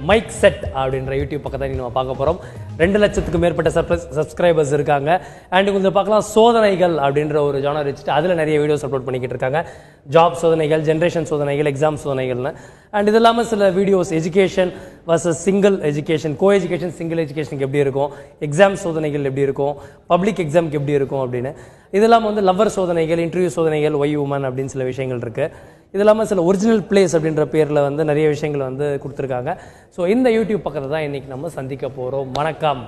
Mic set அப்படின்ற YouTube பக்கத்தை நம்ம பார்க்க போகிறோம் ரெண்டு லட்சத்துக்கு மேற்பட்ட சப்ஸ்கிரைபர்ஸ் இருக்காங்க அண்ட் கொஞ்சம் பார்க்கலாம் சோதனைகள் அப்படின்ற ஒரு ஜானர் வச்சுட்டு அதில் நிறைய வீடியோஸ் அப்லோட் பண்ணிக்கிட்டு இருக்காங்க ஜாப் சோதனைகள் ஜென்ரேஷன் சோதனைகள் எக்ஸாம் சோதனைகள்னு அண்ட் இது இல்லாமல் சில videos education versus single education co education single எஜுகேஷனுக்கு எப்படி இருக்கும் எக்ஸாம் சோதனைகள் எப்படி இருக்கும் பப்ளிக் எக்ஸாம்க்கு எப்படி இருக்கும் அப்படின்னு இது இல்லாமல் வந்து லவ்வர் சோதனைகள் இன்டர்வியூ சோதனைகள் ஒய் உமன் அப்படின்னு சில விஷயங்கள் இருக்குது இது இல்லாமல் சில ஒரிஜினல் பிளேஸ் அப்படின்ற பேரில் வந்து நிறைய விஷயங்கள் வந்து கொடுத்துருக்காங்க ஸோ இந்த யூடியூப் பக்கத்தை தான் இன்றைக்கி நம்ம சந்திக்க போகிறோம் வணக்கம்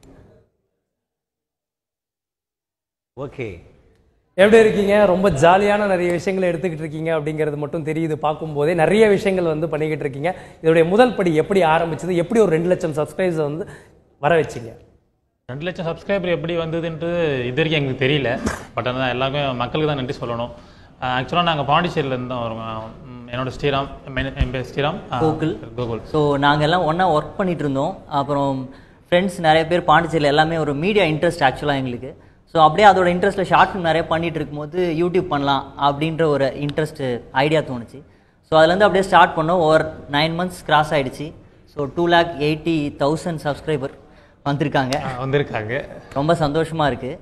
ஓகே எப்படி இருக்கீங்க ரொம்ப ஜாலியான நிறைய விஷயங்களை எடுத்துக்கிட்டு இருக்கீங்க அப்படிங்கிறது மட்டும் தெரியுது பார்க்கும்போதே நிறைய விஷயங்கள் வந்து பண்ணிக்கிட்டு இருக்கீங்க இதோடைய முதல் படி எப்படி ஆரம்பிச்சது எப்படி ஒரு ரெண்டு லட்சம் சப்ஸ்கிரைபர்ஸ் வந்து வர வச்சிங்க ரெண்டு லட்சம் சப்ஸ்கிரைபர் எப்படி வந்ததுன்ட்டு இது வரைக்கும் எங்களுக்கு தெரியல பட் ஆனால் எல்லாருமே மக்களுக்கு தான் நன்றி சொல்லணும் ஆக்சுவலாக நாங்கள் பாண்டிச்சேரியில் இருந்தோம் வரோங்க ம், என்னோட ஸ்ரீராம் என் என் பேர் ஸ்ரீராம் ஆ, கோகுல். கோகுல் ஸோ நாங்கள் எல்லாம் ஒன்றா ஒர்க் பண்ணிட்டு இருந்தோம் அப்புறம் ஃப்ரெண்ட்ஸ் நிறைய பேர் பாண்டிச்சேரியில் எல்லாமே ஒரு மீடியா இன்ட்ரெஸ்ட் ஆக்சுவலாக எங்களுக்கு ஸோ அப்படியே அதோட இன்ட்ரெஸ்ட்டில் ஷார்ட் ஃபிலிம் நிறைய பண்ணிட்டு இருக்கும்போது யூடியூப் பண்ணலாம் அப்படின்ற ஒரு இன்ட்ரெஸ்ட் ஐடியா தோணுச்சு ஸோ அதுலேருந்து அப்படியே ஸ்டார்ட் பண்ணோம் ஓவர் நைன் மந்த்ஸ் கிராஸ் ஆயிடுச்சு so two lakh eighty thousand subscriber வந்திருக்காங்க ஆ, வந்திருக்காங்க ரொம்ப சந்தோஷமாக இருக்குது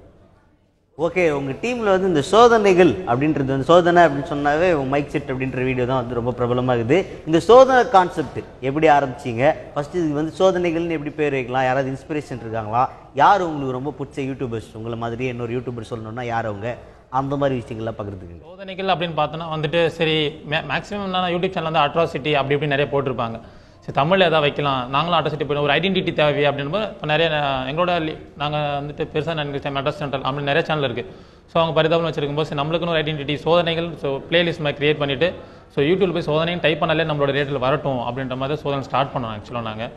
ஓகே உங்கள் டீமில் வந்து இந்த சோதனைகள் அப்படின்றது வந்து சோதனை அப்படின்னு சொன்னாவே மைக் செட் அப்படின்ற வீடியோ தான் வந்து ரொம்ப பிரபலமாகுது இந்த சோதனை கான்செப்ட் எப்படி ஆரம்பிச்சீங்க ஃபர்ஸ்ட் இதுக்கு வந்து சோதனைகள்னு எப்படி பேர் வைக்கலாம் யாராவது இன்ஸ்பிரேஷன் இருக்காங்களா யார் உங்களுக்கு ரொம்ப பிடிச்ச யூடியூபர்ஸ் உங்களை மாதிரியே இன்னொரு யூடியூபர் சொல்லணும்னா யார் அவங்க அந்த மாதிரி விஷயங்கள்லாம் பார்க்குறதுக்கு சோதனைகள் அப்படின்னு பார்த்தோன்னா வந்துட்டு சரி மேக்ஸிமம் நான் யூடியூப் சேனல் வந்து அட்ராசிட்டி அப்படி இப்படி நிறைய போட்டிருப்பாங்க சரி தமிழில் எதாவது வைக்கலாம் நாங்களும் அட்ராசிட்டி போய் ஒரு ஐடென்டிட்டி தேவை அப்படின்னு இப்போ நிறைய அஹ், எங்களோட நாங்கள் வந்துட்டு பெருசாக நினைக்கிற மெட்ராஸ் சென்ட்ரல் அப்படி நிறைய சேனல் இருக்குது ஸோ அவங்க பரிதாபம் வச்சிருக்கும் போது சரி, நம்மளுக்குன்னு ஒரு ஐடென்டிட்டி சோதனைகள் ஸோ பிளேலிஸ்ட் மாதிரி கிரியேட் பண்ணிவிட்டு ஸோ யூடியூப் போய் சோதனையும் டைப் பண்ணாலே நம்மளோட ரேட்டில் வரட்டும் அப்படின்ற மாதிரி சோதனை ஸ்டார்ட் பண்ணோம் ஆக்சுவலாக நாங்கள்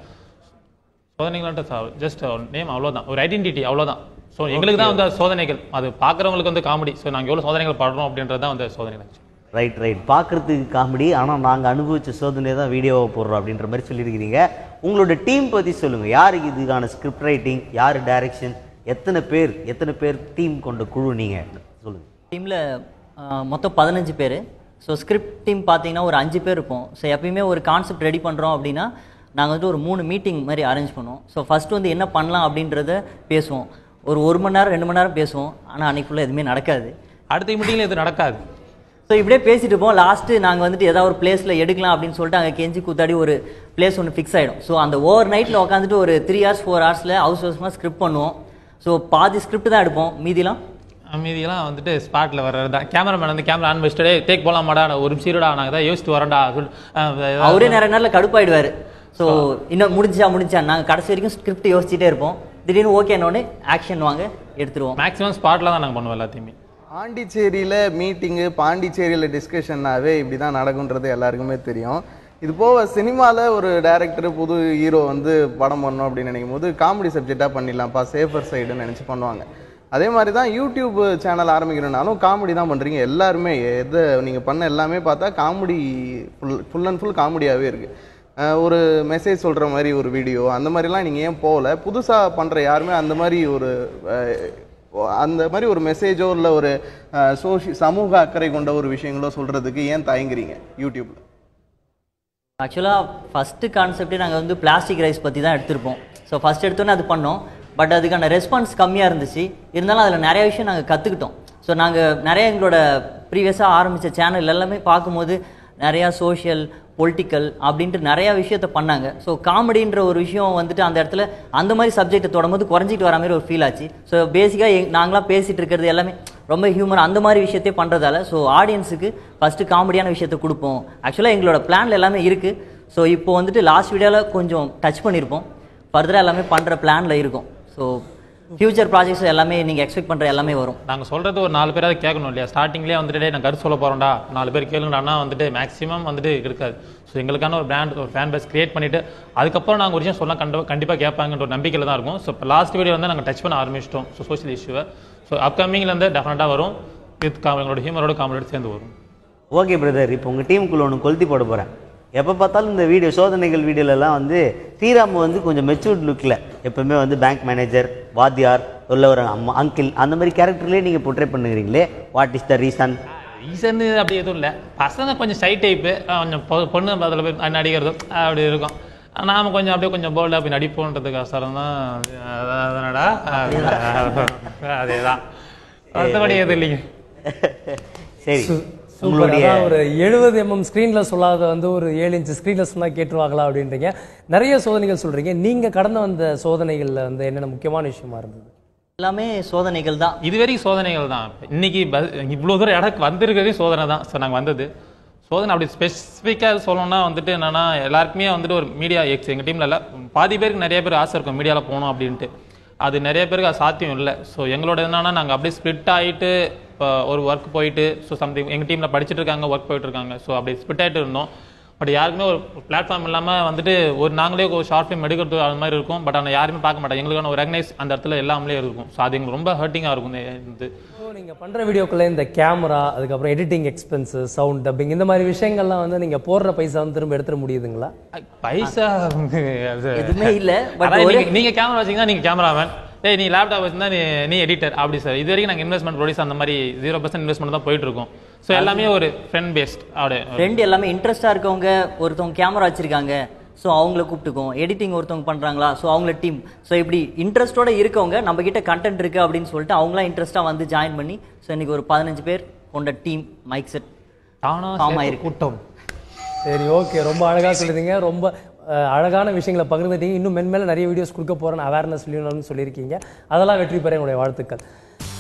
சோதனைகள்ன்ற ஜஸ்ட் நேம் அவ்வளோதான் ஒரு ஐடென்டிட்டி அவ்வளோதான் ஸோ எங்களுக்கு தான் வந்து அது சோதனைகள் அது பார்க்குறவங்களுக்கு வந்து காமெடி ஸோ நாங்கள் எவ்வளோ சோதனைகள் படுறோம் அப்படின்றது தான் வந்து சோதனைகள் actually. ரைட் ரைட் பார்க்குறதுக்கு காமெடி ஆனால் நாங்கள் அனுபவிச்ச சோதனை தான் வீடியோவை போடுறோம் அப்படின்ற மாதிரி சொல்லியிருக்கிறீங்க உங்களோட டீம் பற்றி சொல்லுங்கள் யாருக்கு இதுக்கான ஸ்கிரிப்ட் ரைட்டிங் யார் டைரக்ஷன் எத்தனை பேர் எத்தனை பேர் டீம் கொண்ட குழு நீங்கள் சொல்லுங்கள் டீமில் மொத்தம் பதினஞ்சு பேர் ஸோ ஸ்கிரிப்ட் டீம் பார்த்தீங்கன்னா ஒரு அஞ்சு பேர் இருப்போம் ஸோ எப்பயுமே ஒரு கான்செப்ட் ரெடி பண்ணுறோம் அப்படின்னா நாங்கள் வந்து ஒரு மூணு மீட்டிங் மாதிரி அரேஞ்ச் பண்ணுவோம் ஸோ ஃபஸ்ட்டு வந்து என்ன பண்ணலாம் அப்படின்றத பேசுவோம் ஒரு ஒரு மணி நேரம் ரெண்டு மணி நேரம் பேசுவோம் ஆனால் அன்னைக்கு ஃபுல்லாக எதுவுமே நடக்காது அடுத்த மீட்டிங்கில் இது நடக்காது ஸோ இப்படியே பேசிட்டு இருப்போம் லாஸ்ட்டு நாங்கள் வந்துட்டு ஏதாவது ஒரு பிளேஸில் எடுக்கலாம் அப்படின்னு சொல்லிட்டு அங்கே கெஞ்சி கூத்தாடி ஒரு பிளேஸ் ஒன்று ஃபிக்ஸ் ஆகிடும் ஸோ அந்த ஓவர் நைட்டில் உட்காந்துட்டு ஒரு த்ரீ ஹவர்ஸ் ஃபோர் ஹவர்ஸில் ஹவுஸ் ஹவுஸ்மாக ஸ்கிரிப்ட் பண்ணுவோம் ஸோ பாதி ஸ்கிரிப்ட் தான் எடுப்போம் மீதிலாம் மீதியெல்லாம் வந்துட்டு ஸ்பாட்டில் வர்றது தான் கேமராமேன் வந்து கேமரா ஆன் வச்சுட்டு டேக் போகலாமாடா ஒரு சீருடா நாங்கள் தான் யோசிச்சுட்டு வரேன்டா சொல்லிட்டு அவரே நிறைய நேரத்தில் கடுப்பாயிடுவார் ஸோ இன்னும் முடிஞ்சா முடிஞ்சா நாங்கள் கடைசி வரைக்கும் ஸ்கிரிப்ட் யோசிச்சுட்டே இருப்போம் திடீர்னு ஓகேனோடனே ஆக்ஷன் வாங்க எடுத்துருவோம் மேக்ஸிமம் ஸ்பாட்டில் தான் நாங்கள் பண்ணுவோம் எல்லாத்தையுமே பாண்டிச்சேரியில் மீட்டிங்கு பாண்டிச்சேரியில் டிஸ்கஷன்னாவே இப்படி தான் நடக்குன்றது எல்லாருக்குமே தெரியும் இது போக சினிமாவில் ஒரு டைரக்டர் புது ஹீரோ வந்து படம் பண்ணணும் அப்படின்னு நினைக்கும் போது காமெடி சப்ஜெக்டாக பண்ணிடலாம்ப்பா சேஃபர் சைடுன்னு நினச்சி பண்ணுவாங்க அதே மாதிரி தான் யூடியூப் சேனல் ஆரம்பிக்கணும்னாலும் காமெடி தான் பண்ணுறீங்க எல்லாருமே எதை நீங்கள் பண்ண எல்லாமே பார்த்தா comedy full full and full காமெடியாகவே இருக்குது ஒரு மெசேஜ் சொல்கிற மாதிரி ஒரு வீடியோ அந்த மாதிரிலாம் நீங்கள் ஏன் போகல புதுசாக பண்ணுற யாருமே அந்த மாதிரி ஒரு அஹ், அந்த மாதிரி ஒரு மெசேஜோ இல்லை ஒரு சோஷி சமூக அக்கறை கொண்ட ஒரு விஷயங்களோ சொல்கிறதுக்கு ஏன் தயங்குறீங்க யூடியூப்பில் ஆக்சுவலாக ஃபஸ்ட்டு கான்செப்டே நாங்கள் வந்து பிளாஸ்டிக் ரைஸ் பற்றி தான் எடுத்திருப்போம் ஸோ ஃபஸ்ட் எடுத்தோன்னே அது பண்ணோம் பட் அதுக்கான ரெஸ்பான்ஸ் கம்மியாக இருந்துச்சு இருந்தாலும் அதில் நிறைய விஷயம் நாங்கள் கற்றுக்கிட்டோம் ஸோ நாங்கள் நிறைய எங்களோட ப்ரீவியஸாக ஆரம்பித்த சேனல் எல்லாமே பார்க்கும்போது நிறையா சோஷியல் பொலிட்டிக்கல் அப்படின்ட்டு நிறையா விஷயத்த பண்ணாங்க ஸோ காமெடின்ற ஒரு விஷயம் வந்துட்டு அந்த இடத்துல அந்த மாதிரி சப்ஜெக்ட்டை தொடரும்போது குறைஞ்சிட்டு வர மாதிரி ஒரு ஃபீல் ஆச்சு ஸோ பேசிக்காக நாங்களாம் பேசிகிட்டு இருக்கிறது எல்லாமே ரொம்ப ஹியூமர் அந்த மாதிரி விஷயத்தையே பண்ணுறதால ஸோ ஆடியன்ஸுக்கு ஃபஸ்ட்டு காமெடியான விஷயத்த கொடுப்போம் ஆக்சுவலாக எங்களோட பிளான்ல எல்லாமே இருக்குது ஸோ இப்போ வந்துட்டு லாஸ்ட் வீடியோவில் கொஞ்சம் டச் பண்ணியிருப்போம் ஃபர்தராக எல்லாமே பண்ணுற பிளானில் இருக்கும் ஸோ ஃபியூச்சர் ப்ராஜெக்ட்ஸ் எல்லாமே நீங்கள் எக்ஸ்பெக்ட் பண்ணுற எல்லாமே வரும் நாங்கள் சொல்கிறது ஒரு நாலு பேராவது கேட்கணும் இல்லையா ஸ்டார்டிங்லேயே வந்துட்டு "டேய், நான் கருத்து சொல்ல போகிறோம்டா நாலு பேர் கேளுங்கடான்னா வந்துட்டு மேக்ஸிமம் வந்துட்டு இருக்காது ஸோ எங்களுக்கான ஒரு பிராண்ட் ஒரு ஃபேன் பேஸ் கிரியேட் பண்ணிவிட்டு அதுக்கப்புறம் நாங்கள் ஒரு விஷயம் சொன்னால் கண்டிப்பாக கண்டிப்பாக கேட்பாங்கன்ற ஒரு நம்பிக்கையில் தான் இருக்கும் ஸோ இப்போ லாஸ்ட் வீடியோ வந்து நாங்கள் டச் பண்ண ஆரம்பிச்சிட்டோம் ஸோ சோஷியல் இஷ்யூவை ஸோ அப்கமிங்கில் வந்து டெஃபினட்டாக வரும் வித் எங்களோட ஹியூமரோட காமெடியோட சேர்ந்து வரும் ஓகே பிரதர் இப்போ உங்கள் டீமுக்குள்ள ஒன்று கொளுத்தி போட போகிறேன் எப்போ பார்த்தாலும் இந்த வீடியோ சோதனைகள் வீடியோலலாம் வந்து ஸ்ரீராம் வந்து கொஞ்சம் மெச்சூர்ட் லுக்கில் எப்பவுமே வந்து பேங்க் மேனேஜர் வாத்தியார் உள்ள ஒரு அம்மா அங்கிள் அந்த மாதிரி கேரக்டர்லேயே நீங்கள் portray பண்ணுறீங்களே what is the reason reason அப்படி எதுவும் இல்லை பசங்க கொஞ்சம் சை டைப்பு கொஞ்சம் பொ- பொண்ணு அதில் போய் நடிக்கிறது அப்படி இருக்கும் நாம கொஞ்சம் அப்படியே கொஞ்சம் போல்டாக போய் நடிப்போன்றதுக்கோசரம் தான் அதனடா அதேதான் மற்றபடி எதுவும் இல்லைங்க சரி சூப்பர் உங்களுடைய அதான் ஒரு எழுபது எம்எம் ஸ்க்ரீனில் சொல்லாத வந்து ஒரு ஏழு இன்ச் ஸ்க்ரீனில் சொன்னால் கேட்டுருவாங்களா அப்படின்றீங்க நிறைய சோதனைகள் சொல்கிறீங்க நீங்கள் கடந்து வந்த சோதனைகளில் வந்து என்னென்ன முக்கியமான விஷயமா இருந்தது எல்லாமே சோதனைகள் தான் இது வரைக்கும் சோதனைகள் தான் இன்னைக்கு பஸ் இவ்வளோ தூரம் இடக்கு வந்திருக்கிறதே சோதனை தான் ஸோ நாங்கள் வந்தது சோதனை அப்படி ஸ்பெசிஃபிக்காக சொல்லணும்னா வந்துட்டு என்னன்னா எல்லாருக்குமே வந்துட்டு ஒரு மீடியா எக்ஸ் எங்கள் டீமில் இல்லை பாதி பேருக்கு நிறைய பேர் ஆசை இருக்கும் மீடியாவில் போகணும் அப்படின்ட்டு அது நிறைய பேருக்கு அது சாத்தியம் இல்லை ஸோ எங்களோட என்னன்னா நாங்கள் அப்படியே ஸ்ப்ளிட் ஆகிட்டு இப்போ ஒரு ஒர்க் போயிட்டு ஸோ சம்திங் எங்கள் டீமில் படிச்சுட்டு இருக்காங்க ஒர்க் போயிட்டு இருக்காங்க ஸோ அப்படி ஸ்ப்ளிட் ஆகிட்டு இருந்தோம் பட் யாருக்குமே ஒரு பிளாட்ஃபார்ம் இல்லாமல் வந்துட்டு ஒரு நாங்களே ஒரு ஷார்ட் ஃபிலிம் எடுக்கிறது அது மாதிரி இருக்கும் பட் ஆனால் யாருமே பார்க்க மாட்டாங்க எங்களுக்கான ஒரு ரெகனைஸ் அந்த இடத்துல எல்லாமே இருக்கும் ஸோ அது எங்களுக்கு ரொம்ப ஹர்ட்டிங்காக இருக்கும் இந்த ஸோ நீங்கள் பண்ணுற வீடியோக்குள்ளே இந்த கேமரா அதுக்கப்புறம் எடிட்டிங் எக்ஸ்பென்சு சவுண்ட் டப்பிங் இந்த மாதிரி விஷயங்கள்லாம் வந்து நீங்கள் போடுற பைசா வந்து திரும்ப எடுத்துட முடியுதுங்களா பைசா வந்து அது- எதுவுமே இல்ல பட் அதான் ஒரு நீங்க- நீங்க கேமரா வச்சீங்கன்னா நீங்க கேமராமேன் டேய் நீ லேப்டாப் வச்சிருந்தா நீ நீ எடிட்டர் அப்படி சார் இது வரைக்கும் நாங்கள் இன்வெஸ்ட்மெண்ட் ப்ரொடியூஸ் அந்த மாதிரி ஜீரோ பர்சன்ட் இன்வெஸ்ட்மெண்ட் தான் போயிட்டு இருக்கோம் ஸோ எல்லாமே ஒரு ஃப்ரெண்ட் பேஸ்ட் அப்படியே ஃப்ரெண்ட் எல்லாமே இன்ட்ரெஸ்டாக இருக்கவங்க ஒருத்தவங்க கேமரா வச்சிருக்காங்க ஸோ அவங்கள கூப்பிட்டுக்குவோம் எடிட்டிங் ஒருத்தவங்க பண்ணுறாங்களா ஸோ அவங்கள டீம் ஸோ இப்படி இன்ட்ரெஸ்டோட இருக்கவங்க நம்ம கிட்ட கண்டென்ட் இருக்கு அப்படின்னு சொல்லிட்டு அவங்களாம் இன்ட்ரெஸ்ட்டாக வந்து ஜாயின் பண்ணி ஸோ இன்னைக்கு ஒரு பதினஞ்சு பேர் கொண்ட டீம் மைக் செட் தானா Form சேர்த்து ஆயிருக்கு. கூட்டம் சரி ஓகே ரொம்ப அழகாக சொல்லியிருந்தீங்க ரொம்ப அஹ், அழகான விஷயங்களை பகிர்ந்துட்டீங்க இன்னும் மென்மேல நிறைய வீடியோஸ் கொடுக்க போகிறேன்னு அவேர்னஸ் சொல்லணும்னு சொல்லியிருக்கீங்க அதெல்லாம் வெற்றி பெற என்னுடைய வாழ்த்துக்கள்